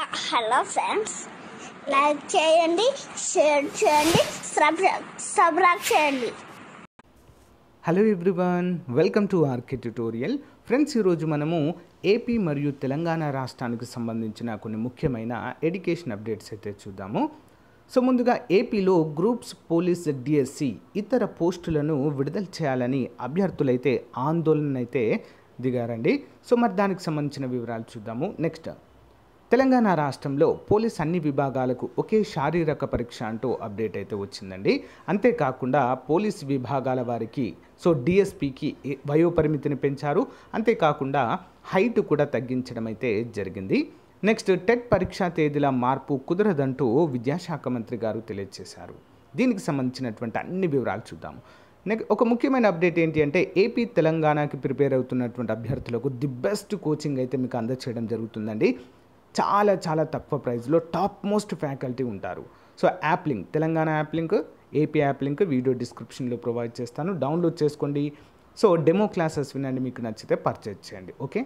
hello friends like చేయండి share చేయండి subscribe subscribe చేయండి hello everyone welcome to RK tutorial friends ఈరోజు మనము ఏపీ మరియు తెలంగాణ రాష్ట్రానికి సంబంధించిన కొన్ని ముఖ్యమైన ఎడ్యుకేషన్ అప్డేట్స్ అయితే చూద్దాము సో ముందుగా ఏపీలో గ్రూప్స్ పోలీస్ డిఎస్సి ఇతర పోస్టులను విడుదల చేయాలని అభ్యర్థులైతే ఆందోళన అయితే దిగారండి సో మరి దానికి సంబంధించిన వివరాలు చూద్దాము నెక్స్ట్ తెలంగాణ రాష్ట్రంలో పోలీస్ అన్ని విభాగాలకు ఒకే శారీరక పరీక్ష అంటూ అప్డేట్ అయితే వచ్చిందండి అంతేకాకుండా పోలీస్ విభాగాల వారికి సో డిఎస్పికి వయోపరిమితిని పెంచారు అంతేకాకుండా హైట్ కూడా తగ్గించడం అయితే జరిగింది నెక్స్ట్ టెట్ పరీక్షా తేదీల మార్పు కుదరదంటూ విద్యాశాఖ మంత్రి గారు తెలియజేశారు దీనికి సంబంధించినటువంటి అన్ని వివరాలు చూద్దాము నెక్స్ట్ ఒక ముఖ్యమైన అప్డేట్ ఏంటి అంటే ఏపీ తెలంగాణకి ప్రిపేర్ అవుతున్నటువంటి అభ్యర్థులకు ది బెస్ట్ కోచింగ్ అయితే మీకు అందచేయడం జరుగుతుందండి చాలా చాలా తక్కువ ప్రైస్లో టాప్ మోస్ట్ ఫ్యాకల్టీ ఉంటారు so app link Telangana app link AP app link video డిస్క్రిప్షన్లో ప్రొవైడ్ చేస్తాను డౌన్లోడ్ చేసుకోండి సో డెమో క్లాసెస్ వినండి మీకు నచ్చితే పర్చేజ్ చేయండి ఓకే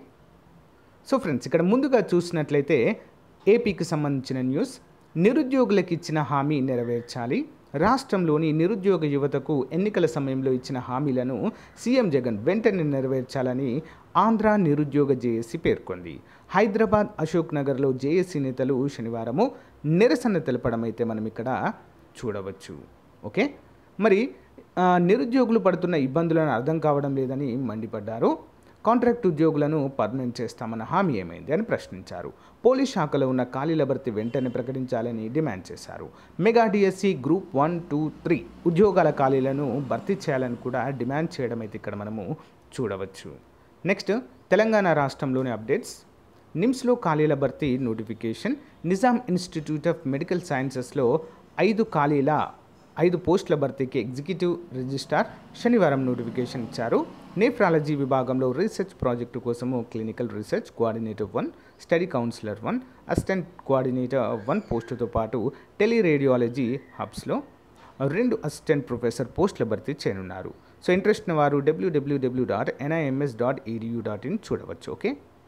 సో ఫ్రెండ్స్ ఇక్కడ ముందుగా చూసినట్లయితే ఏపీకి సంబంధించిన న్యూస్ నిరుద్యోగులకు ఇచ్చిన హామీ నెరవేర్చాలి రాష్ట్రంలోని నిరుద్యోగ యువతకు ఎన్నికల సమయంలో ఇచ్చిన హామీలను సీఎం జగన్ వెంటనే నెరవేర్చాలని ఆంధ్ర నిరుద్యోగ జేఏసీ పేర్కొంది హైదరాబాద్ అశోక్ నగర్లో జేఏసీ నేతలు శనివారము నిరసన తెలపడం అయితే మనం ఇక్కడ చూడవచ్చు ఓకే మరి ఆ, నిరుద్యోగులు పడుతున్న ఇబ్బందులను అర్థం కావడం లేదని మండిపడ్డారు కాంట్రాక్ట్ ఉద్యోగులను పర్మనెంట్ చేస్తామన్న హామీ ఏమైంది అని ప్రశ్నించారు పోలీస్ శాఖలో ఉన్న ఖాళీల భర్తీ వెంటనే ప్రకటించాలని డిమాండ్ చేశారు mega DSC group one two three ఉద్యోగాల ఖాళీలను భర్తీ చేయాలని కూడా డిమాండ్ చేయడం అయితే ఇక్కడ మనము చూడవచ్చు నెక్స్ట్ తెలంగాణ రాష్ట్రంలోని అప్డేట్స్ నిమ్స్లో ఖాళీల భర్తీ notification Nizam institute of medical సైన్సెస్లో ఐదు ఖాళీల ఐదు పోస్టుల భర్తీకి ఎగ్జిక్యూటివ్ రిజిస్ట్రార్ శనివారం నోటిఫికేషన్ ఇచ్చారు నేఫ్రాలజీ విభాగంలో రీసెర్చ్ ప్రాజెక్టు కోసము clinical research coordinator one study counsellor one assistant coordinator one పోస్టుతో పాటు టెలిరేడియాలజీ హబ్స్లో రెండు అసిస్టెంట్ ప్రొఫెసర్ పోస్టుల భర్తీ చేయనున్నారు సో ఇంట్రెస్ట్ ఉన్న వారు డబ్ల్యూడబ్ల్యూడబ్ల్యూ dot NIMS dot EDU dot in చూడవచ్చు ఓకే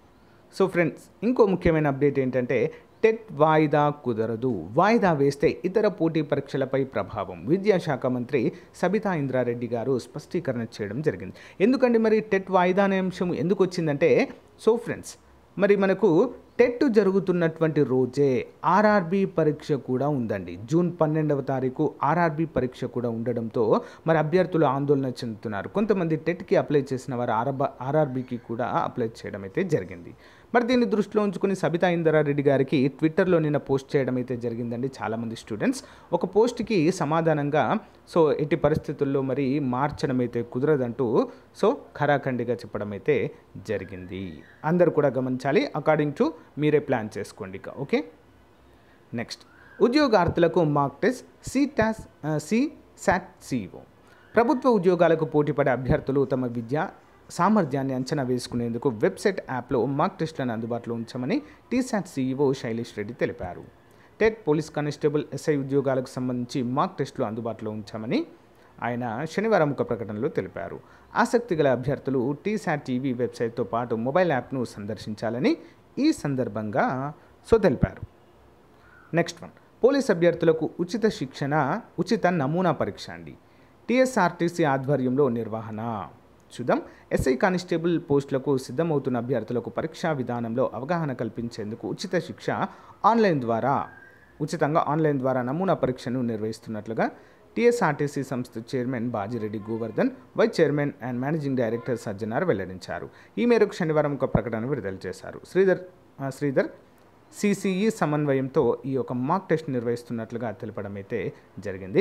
సో ఫ్రెండ్స్ ఇంకో ముఖ్యమైన అప్డేట్ ఏంటంటే టెట్ వాయిదా కుదరదు వాయిదా వేస్తే ఇతర పోటీ పరీక్షలపై ప్రభావం విద్యాశాఖ మంత్రి సబితా ఇంద్రారెడ్డి గారు స్పష్టీకరణ చేయడం జరిగింది ఎందుకంటే మరి టెట్ వాయిదా అనే అంశం ఎందుకు వచ్చిందంటే సో ఫ్రెండ్స్ మరి మనకు టెట్ జరుగుతున్నటువంటి రోజే ఆర్ఆర్బి పరీక్ష కూడా ఉందండి జూన్ పన్నెండవ తారీఖు ఆర్ఆర్బి పరీక్ష కూడా ఉండడంతో మరి అభ్యర్థులు ఆందోళన చెందుతున్నారు కొంతమంది టెట్కి అప్లై చేసిన వారు ఆర్బ ఆర్ఆర్బికి కూడా అప్లై చేయడం అయితే జరిగింది మరి దీన్ని దృష్టిలో ఉంచుకుని సబితా ఇందరారెడ్డి గారికి ట్విట్టర్లో నిన్న పోస్ట్ చేయడం అయితే జరిగిందండి చాలామంది స్టూడెంట్స్ ఒక పోస్ట్కి సమాధానంగా సో ఎట్టి పరిస్థితుల్లో మరి మార్చడం అయితే కుదరదంటూ సో ఖరాఖండిగా చెప్పడం అయితే జరిగింది అందరూ కూడా గమనించాలి అకార్డింగ్ టు మీరే ప్లాన్ చేసుకోండి ఇక ఓకే నెక్స్ట్ ఉద్యోగార్థులకు మాక్ టెస్ట్ సి టాస్ సి సాట్ సిఓ ప్రభుత్వ ఉద్యోగాలకు పోటీపడే అభ్యర్థులు తమ విద్య సామర్థ్యాన్ని అంచనా వేసుకునేందుకు వెబ్సైట్ యాప్లో మాక్ టెస్టులను అందుబాటులో ఉంచమని టీసాట్ సీఈఓ శైలేష్ రెడ్డి తెలిపారు టెట్ పోలీస్ కానిస్టేబుల్ ఎస్ఐ ఉద్యోగాలకు సంబంధించి మాక్ టెస్టులు అందుబాటులో ఉంచామని ఆయన శనివారం ఒక ప్రకటనలో తెలిపారు ఆసక్తి గల అభ్యర్థులు టీసాట్ టీవీ వెబ్సైట్తో పాటు మొబైల్ యాప్ను సందర్శించాలని ఈ సందర్భంగా సో తెలిపారు నెక్స్ట్ వన్ పోలీస్ అభ్యర్థులకు ఉచిత శిక్షణ ఉచిత నమూనా పరీక్ష అండి టీఎస్ఆర్టీసీ ఆధ్వర్యంలో నిర్వహణ చూద్దాం ఎస్ఐ కానిస్టేబుల్ పోస్టులకు సిద్ధమవుతున్న అభ్యర్థులకు పరీక్షా విధానంలో అవగాహన కల్పించేందుకు ఉచిత శిక్ష ఆన్లైన్ ద్వారా ఉచితంగా ఆన్లైన్ ద్వారా నమూనా పరీక్షను నిర్వహిస్తున్నట్లుగా టీఎస్ఆర్టీసీ సంస్థ chairman Bajireddy Govardhan vice chairman and managing director Sajjanar వెల్లడించారు ఈ మేరకు శనివారం ఒక ప్రకటన విడుదల చేశారు శ్రీధర్ ఆ, శ్రీధర్ సిసిఈ సమన్వయంతో ఈ యొక్క మాక్ టెస్ట్ నిర్వహిస్తున్నట్లుగా తెలపడం అయితే జరిగింది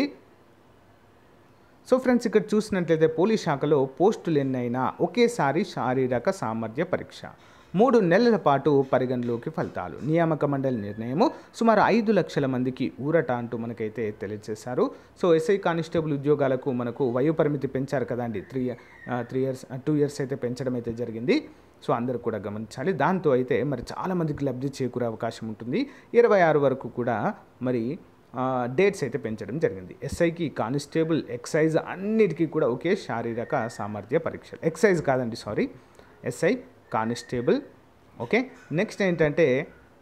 సో ఫ్రెండ్స్ ఇక్కడ చూసినట్లయితే పోలీస్ శాఖలో పోస్టులు ఎన్నైనా ఒకేసారి శారీరక సామర్థ్య పరీక్ష మూడు నెలల పాటు పరిగణలోకి ఫలితాలు నియామక మండలి నిర్ణయము సుమారు ఐదు లక్షల మందికి ఊరట అంటూ మనకైతే తెలియజేశారు సో ఎస్ఐ కానిస్టేబుల్ ఉద్యోగాలకు మనకు వయోపరిమితి పెంచారు కదండి three three years two years అయితే పెంచడం అయితే జరిగింది సో అందరూ కూడా గమనించాలి దాంతో అయితే మరి చాలామందికి లబ్ధి చేకూరే అవకాశం ఉంటుంది ఇరవై ఆరు వరకు కూడా మరి డేట్స్ అయితే పెంచడం జరిగింది ఎస్ఐకి కానిస్టేబుల్ ఎక్సైజ్ అన్నిటికీ కూడా ఒకే శారీరక సామర్థ్య పరీక్షలు ఎక్సైజ్ కాదండి sorry SI constable okay next ఏంటంటే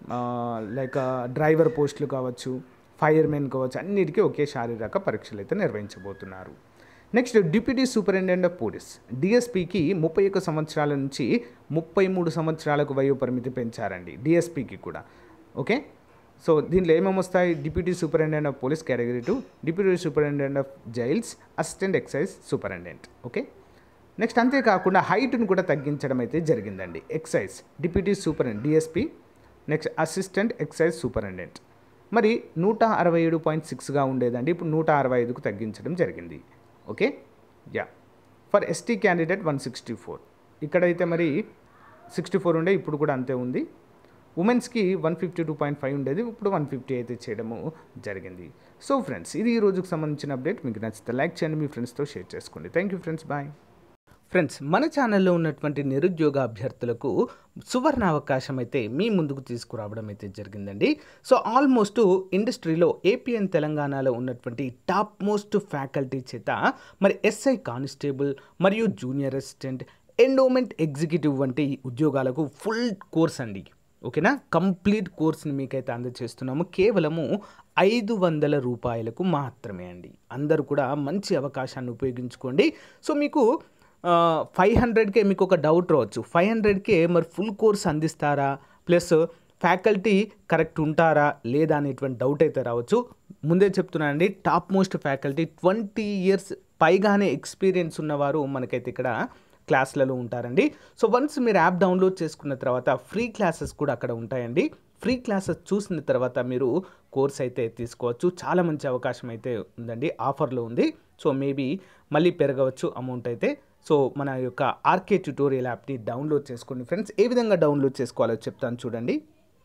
లైక్ డ్రైవర్ పోస్టులు కావచ్చు ఫైర్మెన్ కావచ్చు అన్నిటికీ ఒకే శారీరక పరీక్షలు అయితే నిర్వహించబోతున్నారు next deputy superintendent of police డిఎస్పీకి ముప్పై ఒక్క సంవత్సరాల నుంచి ముప్పై మూడు సంవత్సరాలకు వయో పరిమితి పెంచారండి డిఎస్పీకి కూడా ఓకే సో దీంట్లో ఏమేమి వస్తాయి deputy superintendent of police category two deputy superintendent of jails assistant excise superintendent okay next అంతేకాకుండా హైట్ను కూడా తగ్గించడం అయితే జరిగిందండి excise deputy superintendent DSP next assistant excise superintendent మరి నూట అరవై ఏడు పాయింట్ సిక్స్గా ఉండేదండి ఇప్పుడు నూట అరవై ఐదుకు తగ్గించడం జరిగింది okay yeah for ST candidate one sixty four ఇక్కడైతే మరి సిక్స్టీ ఫోర్ ఉండే ఇప్పుడు కూడా అంతే ఉంది ఉమెన్స్కి one fifty two point five ఉండేది ఇప్పుడు వన్ ఫిఫ్టీ అయితే చేయడము జరిగింది సో ఫ్రెండ్స్ ఇది ఈ రోజుకు సంబంధించిన అప్డేట్ మీకు నచ్చితే లైక్ చేయండి మీ ఫ్రెండ్స్తో షేర్ చేసుకోండి thank you friends bye friends మన ఛానల్లో ఉన్నటువంటి నిరుద్యోగ అభ్యర్థులకు సువర్ణ అవకాశం అయితే మీ ముందుకు తీసుకురావడం అయితే జరిగిందండి సో ఆల్మోస్ట్ ఇండస్ట్రీలో ఏపీఎన్ తెలంగాణలో ఉన్నటువంటి టాప్ మోస్ట్ ఫ్యాకల్టీ చేత మరి ఎస్ఐ కానిస్టేబుల్ మరియు జూనియర్ అసిస్టెంట్ ఎండోమెంట్ ఎగ్జిక్యూటివ్ వంటి ఉద్యోగాలకు ఫుల్ కోర్స్ అండి ఓకేనా కంప్లీట్ కోర్స్ని మీకైతే అందజేస్తున్నాము కేవలము ఐదు వందల రూపాయలకు మాత్రమే అండి అందరూ కూడా మంచి అవకాశాన్ని ఉపయోగించుకోండి సో మీకు ఫైవ్ హండ్రెడ్కే మీకు ఒక డౌట్ రావచ్చు ఫైవ్ హండ్రెడ్కే మరి ఫుల్ కోర్స్ అందిస్తారా ప్లస్ ఫ్యాకల్టీ కరెక్ట్ ఉంటారా లేదా అనేటువంటి డౌట్ అయితే రావచ్చు ముందే చెప్తున్నానండి top most faculty twenty years పైగానే ఎక్స్పీరియన్స్ ఉన్నవారు మనకైతే ఇక్కడ క్లాస్లలో ఉంటారండి సో వన్స్ మీరు యాప్ డౌన్లోడ్ చేసుకున్న తర్వాత ఫ్రీ క్లాసెస్ కూడా అక్కడ ఉంటాయండి ఫ్రీ క్లాసెస్ చూసిన తర్వాత మీరు కోర్స్ అయితే తీసుకోవచ్చు చాలా మంచి అవకాశం అయితే ఉందండి ఆఫర్లో ఉంది సో మేబీ మళ్ళీ పెరగవచ్చు అమౌంట్ అయితే సో మన యొక్క ఆర్కే ట్యూటోరియల్ యాప్ని డౌన్లోడ్ చేసుకోండి ఫ్రెండ్స్ ఏ విధంగా డౌన్లోడ్ చేసుకోవాలో చెప్తాను చూడండి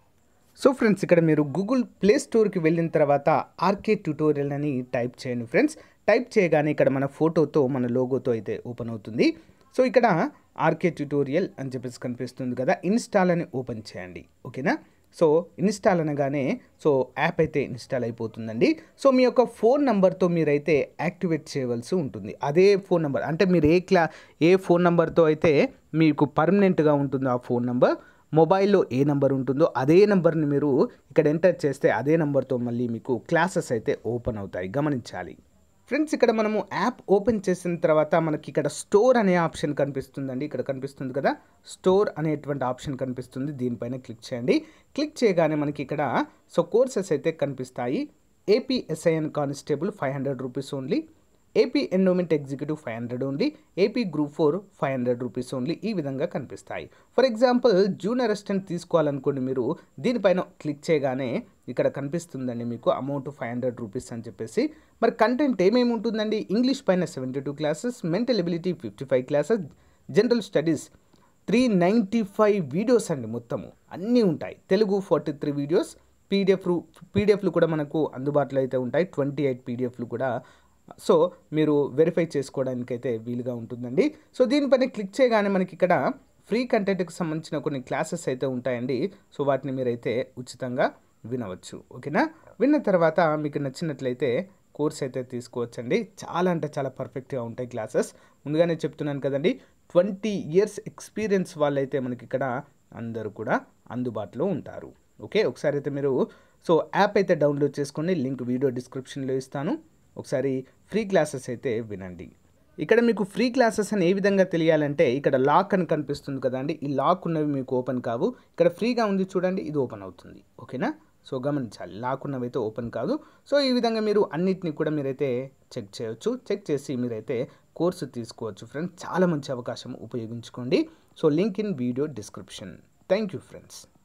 సో ఫ్రెండ్స్ ఇక్కడ మీరు గూగుల్ ప్లే స్టోర్కి వెళ్ళిన తర్వాత ఆర్కే ట్యూటోరియల్ అని టైప్ చేయండి ఫ్రెండ్స్ టైప్ చేయగానే ఇక్కడ మన ఫోటోతో మన లోగోతో అయితే ఓపెన్ అవుతుంది సో ఇక్కడ ఆర్కే ట్యూటోరియల్ అని చెప్పేసి కనిపిస్తుంది కదా ఇన్స్టాల్ అని ఓపెన్ చేయండి ఓకేనా సో ఇన్స్టాల్ అనగానే సో యాప్ అయితే ఇన్స్టాల్ అయిపోతుందండి సో మీ యొక్క ఫోన్ నెంబర్తో మీరైతే యాక్టివేట్ చేయవలసి ఉంటుంది అదే ఫోన్ నెంబర్ అంటే మీరు ఏ క్లా ఏ ఫోన్ నెంబర్తో అయితే మీకు పర్మనెంట్గా ఉంటుందో ఆ ఫోన్ నెంబర్ మొబైల్లో ఏ నెంబర్ ఉంటుందో అదే నెంబర్ని మీరు ఇక్కడ ఎంటర్ చేస్తే అదే నెంబర్తో మళ్ళీ మీకు క్లాసెస్ అయితే ఓపెన్ అవుతాయి గమనించాలి ఫ్రెండ్స్ ఇక్కడ మనము యాప్ ఓపెన్ చేసిన తర్వాత మనకి ఇక్కడ స్టోర్ అనే ఆప్షన్ కనిపిస్తుందండి ఇక్కడ కనిపిస్తుంది కదా స్టోర్ అనేటువంటి ఆప్షన్ కనిపిస్తుంది దీనిపైన క్లిక్ చేయండి క్లిక్ చేయగానే మనకి ఇక్కడ సో కోర్సెస్ అయితే కనిపిస్తాయి AP SI and constable five hundred rupees only AP endowment executive five hundred only AP group four five hundred rupees only ఈ విధంగా కనిపిస్తాయి ఫర్ ఎగ్జాంపుల్ జూనియర్ అసిస్టెంట్ తీసుకోవాలనుకోండి మీరు దీనిపైన క్లిక్ చేయగానే ఇక్కడ కనిపిస్తుందండి మీకు అమౌంట్ ఫైవ్ హండ్రెడ్ రూపీస్ అని చెప్పేసి మరి కంటెంట్ ఏమేమి ఉంటుందండి ఇంగ్లీష్ పైన seventy two classes mental ability fifty five classes general studies three ninety five videos అండి మొత్తము అన్నీ ఉంటాయి Telugu forty three videos PDF పీడిఎఫ్లు కూడా మనకు అందుబాటులో అయితే ఉంటాయి ట్వంటీ ఎయిట్ పీడిఎఫ్లు కూడా సో మీరు వెరిఫై చేసుకోవడానికి అయితే వీలుగా ఉంటుందండి సో దీనిపైన క్లిక్ చేయగానే మనకి ఇక్కడ ఫ్రీ కంటెంట్కి సంబంధించిన కొన్ని క్లాసెస్ అయితే ఉంటాయండి సో వాటిని మీరైతే ఉచితంగా వినవచ్చు ఓకేనా విన్న తర్వాత మీకు నచ్చినట్లయితే కోర్స్ అయితే తీసుకోవచ్చండి చాలా అంటే చాలా పర్ఫెక్ట్గా ఉంటాయి క్లాసెస్ ముందుగానే చెప్తున్నాను కదండి ట్వంటీ ఇయర్స్ ఎక్స్పీరియన్స్ వాళ్ళైతే మనకి ఇక్కడ అందరూ కూడా అందుబాటులో ఉంటారు ఓకే ఒకసారి అయితే మీరు సో యాప్ అయితే డౌన్లోడ్ చేసుకోండి లింక్ వీడియో డిస్క్రిప్షన్లో ఇస్తాను ఒకసారి ఫ్రీ క్లాసెస్ అయితే వినండి ఇక్కడ మీకు ఫ్రీ క్లాసెస్ అని ఏ విధంగా తెలియాలంటే ఇక్కడ లాక్ అని కనిపిస్తుంది కదండి ఈ లాక్ ఉన్నవి మీకు ఓపెన్ కావు ఇక్కడ ఫ్రీగా ఉంది చూడండి ఇది ఓపెన్ అవుతుంది ఓకేనా సో గమనించాలి లాక్ ఉన్నవి అయితే ఓపెన్ కాదు సో ఈ విధంగా మీరు అన్నిటిని కూడా మీరైతే చెక్ చేయొచ్చు చెక్ చేసి మీరైతే కోర్సు తీసుకోవచ్చు ఫ్రెండ్స్ చాలా మంచి అవకాశం ఉపయోగించుకోండి so link in video description thank you friends